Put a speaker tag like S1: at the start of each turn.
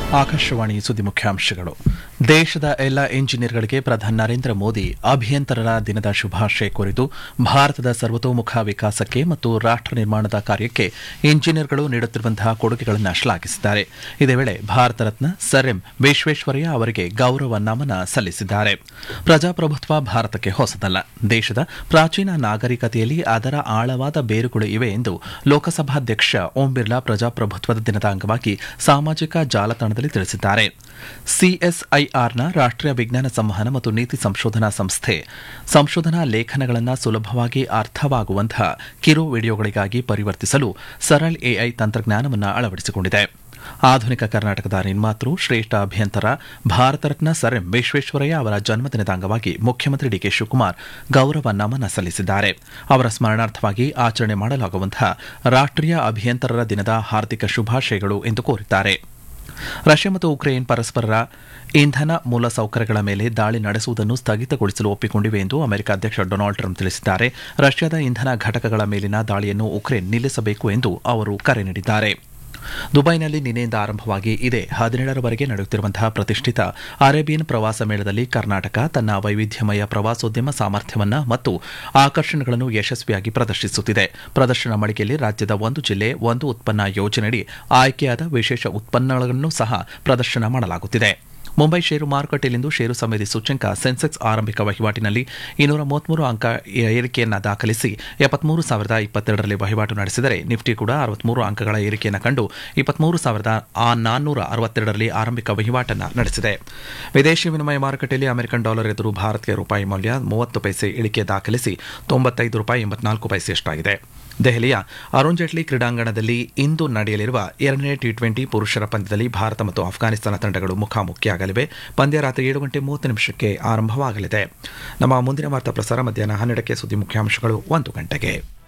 S1: ಆಕಾಶವಾಣಿ ಸುದ್ದಿ ಮುಖ್ಯಾಂಶಗಳು ದೇಶದ ಎಲ್ಲ ಇಂಜಿನಿಯರ್ಗಳಿಗೆ ಪ್ರಧಾನಿ ನರೇಂದ್ರ ಮೋದಿ ಅಭಿಯಂತರರ ದಿನದ ಶುಭಾಶಯ ಕೋರಿದ್ದು ಭಾರತದ ಸರ್ವತೋಮುಖ ವಿಕಾಸಕ್ಕೆ ಮತ್ತು ರಾಷ್ಟ್ರ ನಿರ್ಮಾಣದ ಕಾರ್ಯಕ್ಕೆ ಇಂಜಿನಿಯರ್ಗಳು ನೀಡುತ್ತಿರುವಂತಹ ಕೊಡುಗೆಗಳನ್ನು ಶ್ಲಾಘಿಸಿದ್ದಾರೆ ಇದೇ ವೇಳೆ ಭಾರತ ರತ್ನ ಸರ್ ಎಂ ವಿಶ್ವೇಶ್ವರಯ್ಯ ಅವರಿಗೆ ಗೌರವ ನಮನ ಸಲ್ಲಿಸಿದ್ದಾರೆ ಪ್ರಜಾಪ್ರಭುತ್ವ ಭಾರತಕ್ಕೆ ಹೊಸದಲ್ಲ ದೇಶದ ಪ್ರಾಚೀನ ನಾಗರಿಕತೆಯಲ್ಲಿ ಅದರ ಆಳವಾದ ಬೇರುಗಳು ಇವೆ ಎಂದು ಲೋಕಸಭಾಧ್ಯಕ್ಷ ಓಂ ಬಿರ್ಲಾ ಪ್ರಜಾಪ್ರಭುತ್ವದ ದಿನದ ಅಂಗವಾಗಿ ಸಾಮಾಜಿಕ ಜಾಲತಾಣದಲ್ಲಿ ತಿಳಿಸಿದ್ದಾರೆ ಸಿಎಸ್ಐಆರ್ನ ರಾಷ್ಟ್ರೀಯ ವಿಜ್ಞಾನ ಸಂವಹನ ಮತ್ತು ನೀತಿ ಸಂಶೋಧನಾ ಸಂಸ್ಥೆ ಸಂಶೋಧನಾ ಲೇಖನಗಳನ್ನು ಸುಲಭವಾಗಿ ಅರ್ಥವಾಗುವಂತಹ ಕಿರು ವಿಡಿಯೋಗಳಿಗಾಗಿ ಪರಿವರ್ತಿಸಲು ಸರಳ್ ಎಐ ತಂತ್ರಜ್ಞಾನವನ್ನು ಅಳವಡಿಸಿಕೊಂಡಿದೆ ಆಧುನಿಕ ಕರ್ನಾಟಕದ ನಿರ್ಮಾತೃ ಶ್ರೇಷ್ಠ ಅಭಿಯಂತರ ಭಾರತ ರತ್ನ ಸರ್ ಎಂ ವಿಶ್ವೇಶ್ವರಯ್ಯ ಅವರ ಜನ್ಮದಿನದ ಅಂಗವಾಗಿ ಮುಖ್ಯಮಂತ್ರಿ ಡಿಕೆ ಶಿವಕುಮಾರ್ ಗೌರವ ನಮನ ಸಲ್ಲಿಸಿದ್ದಾರೆ ಅವರ ಸ್ಮರಣಾರ್ಥವಾಗಿ ಆಚರಣೆ ಮಾಡಲಾಗುವಂತಹ ರಾಷ್ಟ್ರೀಯ ಅಭಿಯಂತರರ ದಿನದ ಹಾರ್ದಿಕ ಶುಭಾಶಯಗಳು ಎಂದು ಕೋರಿದ್ದಾರೆ ರಷ್ಯಾ ಮತ್ತು ಉಕ್ರೇನ್ ಪರಸ್ಪರರ ಇಂಧನ ಮೂಲಸೌಕರ್ಯಗಳ ಮೇಲೆ ದಾಳಿ ನಡೆಸುವುದನ್ನು ಸ್ಥಗಿತಗೊಳಿಸಲು ಒಪ್ಪಿಕೊಂಡಿವೆ ಎಂದು ಅಮೆರಿಕ ಅಧ್ಯಕ್ಷ ಡೊನಾಲ್ಡ್ ಟ್ರಂಪ್ ತಿಳಿಸಿದ್ದಾರೆ ರಷ್ಯಾದ ಇಂಧನ ಘಟಕಗಳ ಮೇಲಿನ ದಾಳಿಯನ್ನು ಉಕ್ರೇನ್ ನಿಲ್ಲಿಸಬೇಕು ಎಂದು ಅವರು ಕರೆ ನೀಡಿದ್ದಾರೆ ದುಬೈನಲ್ಲಿ ನಿನ್ನೆಯಿಂದ ಆರಂಭವಾಗಿ ಇದೇ ಹದಿನೇಳರವರೆಗೆ ನಡೆಯುತ್ತಿರುವಂತಹ ಪ್ರತಿಷ್ಠಿತ ಅರೇಬಿಯನ್ ಪ್ರವಾಸ ಮೇಳದಲ್ಲಿ ಕರ್ನಾಟಕ ತನ್ನ ವೈವಿಧ್ಯಮಯ ಪ್ರವಾಸೋದ್ಯಮ ಸಾಮರ್ಥ್ಯವನ್ನು ಮತ್ತು ಆಕರ್ಷಣೆಗಳನ್ನು ಯಶಸ್ವಿಯಾಗಿ ಪ್ರದರ್ಶಿಸುತ್ತಿದೆ ಪ್ರದರ್ಶನ ಮಳಿಗೆಯಲ್ಲಿ ರಾಜ್ಯದ ಒಂದು ಜಿಲ್ಲೆ ಒಂದು ಉತ್ಪನ್ನ ಯೋಜನೆಯಡಿ ಆಯ್ಕೆಯಾದ ವಿಶೇಷ ಉತ್ಪನ್ನಗಳನ್ನು ಸಹ ಪ್ರದರ್ಶನ ಮಾಡಲಾಗುತ್ತಿದೆ ಮುಂಬೈ ಷೇರು ಮಾರುಕಟ್ಟೆಯಲ್ಲಿಂದು ಷೇರು ಸಮಿತಿ ಸೂಚ್ಯಂಕ ಸೆನ್ಸೆಕ್ಸ್ ಆರಂಭಿಕ ವಹಿವಾಟಿನಲ್ಲಿ ಇನ್ನೂರ ಮೂವತ್ಮೂರು ಅಂಕ ಏರಿಕೆಯನ್ನು ದಾಖಲಿಸಿ ಎಪ್ಪತ್ಮೂರು ಸಾವಿರದ ಇಪ್ಪತ್ತೆರಡರಲ್ಲಿ ವಹಿವಾಟು ನಡೆಸಿದರೆ ನಿಫ್ಟಿ ಕೂಡ ಅರವತ್ಮೂರು ಅಂಕಗಳ ಏರಿಕೆಯನ್ನು ಕಂಡು ಇಪ್ಪತ್ಮೂರು ಸಾವಿರದ ನಾನ್ನೂರ ಅರವತ್ತೆರಡರಲ್ಲಿ ಆರಂಭಿಕ ವಹಿವಾಟನ್ನು ನಡೆಸಿದೆ ವಿದೇಶಿ ವಿನಿಮಯ ಮಾರುಕಟ್ಟೆಯಲ್ಲಿ ಅಮೆರಿಕನ್ ಡಾಲರ್ ಎದುರು ಭಾರತೀಯ ರೂಪಾಯಿ ಮೌಲ್ಯ ಮೂವತ್ತು ಪೈಸೆ ಇಳಿಕೆ ದಾಖಲಿಸಿ ತೊಂಬತ್ತೈದು ರೂಪಾಯಿ ಎಂಬತ್ನಾಲ್ಕು ಪೈಸೆಯಷ್ಟಾಗಿದೆ ದೆಹಲಿಯ ಅರುಣ್ ಜೇಟ್ಲಿ ಕ್ರೀಡಾಂಗಣದಲ್ಲಿ ಇಂದು ನಡೆಯಲಿರುವ ಎರಡನೇ ಟಿ ಟ್ವೆಂಟಿ ಪುರುಷರ ಪಂದ್ಯದಲ್ಲಿ ಭಾರತ ಮತ್ತು ಅಫ್ಘಾನಿಸ್ತಾನ ತಂಡಗಳು ಮುಖಾಮುಖಿಯಾಗಲಿವೆ ಪಂದ್ಯ ರಾತ್ರಿ ಏಳು ಗಂಟೆ ಮೂವತ್ತು ನಿಮಿಷಕ್ಕೆ ಆರಂಭವಾಗಲಿದೆ ನಮ್ಮ ಮುಂದಿನ ವಾರ್ತಾ ಪ್ರಸಾರ ಮಧ್ಯಾಹ್ನ ಹನ್ನೆರಡಕ್ಕೆ ಸುದ್ದಿ ಮುಖ್ಯಾಂಶಗಳು ಒಂದು ಗಂಟೆಗೆ